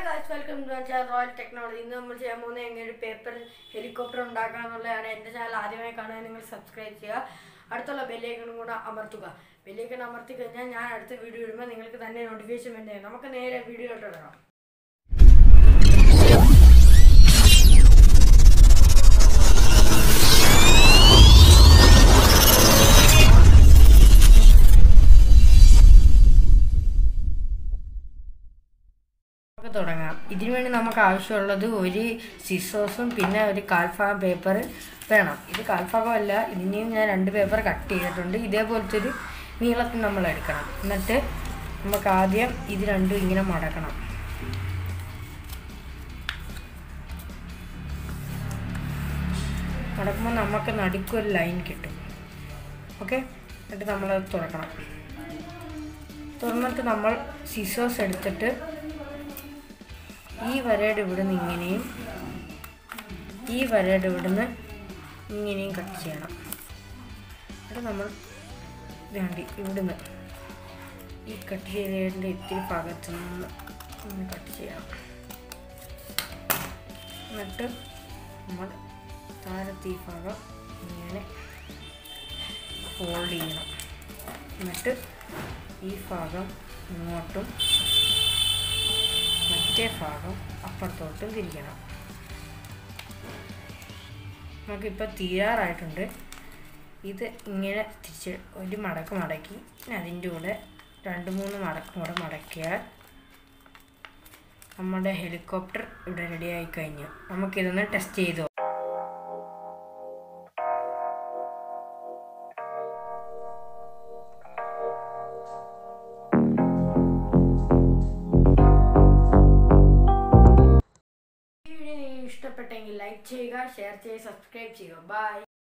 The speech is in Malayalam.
guys welcome to channel royal technology ഇന്ന് നമ്മൾ ചെയ്യാൻ പോകുന്ന എങ്ങനെ ഒരു പേപ്പർ ഹെലികോപ്റ്റർ ഉണ്ടാക്കുക എന്നുള്ളതാണ് എൻ്റെ ചാനൽ ആദ്യമായി കാണാൻ നിങ്ങൾ സബ്സ്ക്രൈബ് ചെയ്യുക അടുത്തുള്ള ബെല്ലേക്കണും കൂടെ അമർത്തുക ബെല്ലേക്കൺ അമർത്തി കഴിഞ്ഞാൽ ഞാൻ അടുത്ത വീഡിയോ ഇടുമ്പോൾ നിങ്ങൾക്ക് തന്നെ നോട്ടിഫിക്കേഷൻ വരുന്നതാണ് നമുക്ക് നേരെ വീഡിയോയിലോട്ട് ഇടണം നമുക്ക് തുടങ്ങാം ഇതിനു വേണ്ടി നമുക്ക് ആവശ്യമുള്ളത് ഒരു സിസോസും പിന്നെ ഒരു കാൽഭാഗം പേപ്പർ വേണം ഇത് കാൽഭാഗമല്ല ഇതിനെയും ഞാൻ രണ്ട് പേപ്പർ കട്ട് ചെയ്തിട്ടുണ്ട് ഇതേപോലത്തെ ഒരു നീളത്തിൽ നമ്മൾ എടുക്കണം എന്നിട്ട് നമുക്ക് ആദ്യം ഇത് രണ്ടും ഇങ്ങനെ മടക്കണം മടക്കുമ്പോൾ നമുക്ക് നടുക്കൊരു ലൈൻ കിട്ടും ഓക്കെ എന്നിട്ട് നമ്മളത് തുറക്കണം തുറന്നിട്ട് നമ്മൾ സിസോസ് എടുത്തിട്ട് ഈ വരയുടെ ഇവിടുന്ന് ഇങ്ങനെയും ഈ വരയുടെ ഇവിടുന്ന് ഇങ്ങനെയും കട്ട് ചെയ്യണം എന്നിട്ട് നമ്മൾ വേണ്ടി ഇവിടുന്ന് ഈ കട്ട് ചെയ്തതിൻ്റെ ഇത്തിരി ഭാഗത്തു നിന്ന് ഇങ്ങനെ കട്ട് ചെയ്യണം എന്നിട്ട് നമ്മൾ താഴത്തെ ഈ ഭാഗം ഇങ്ങനെ ഫോൾഡ് ചെയ്യണം എന്നിട്ട് ഈ ഭാഗം ഇങ്ങോട്ടും മറ്റേ ഭാഗം അപ്പുറത്തോട്ടും തിരിക്കണം നമുക്കിപ്പോൾ തീരാറായിട്ടുണ്ട് ഇത് ഇങ്ങനെ തിരിച്ച് ഒരു മടക്ക് മടക്കി പിന്നെ അതിൻ്റെ കൂടെ രണ്ട് മൂന്ന് മടക്കും കൂടെ മടക്കിയാൽ നമ്മുടെ ഹെലികോപ്റ്റർ ഇവിടെ റെഡി ആയി കഴിഞ്ഞു നമുക്കിതൊന്ന് ടെസ്റ്റ് ചെയ്തു ഈ വീഡിയോ നിങ്ങൾക്ക് ഇഷ്ടപ്പെട്ടെങ്കിൽ ലൈക്ക് ചെയ്യുക ഷെയർ ചെയ്യുക സബ്സ്ക്രൈബ് ചെയ്യുക ബൈ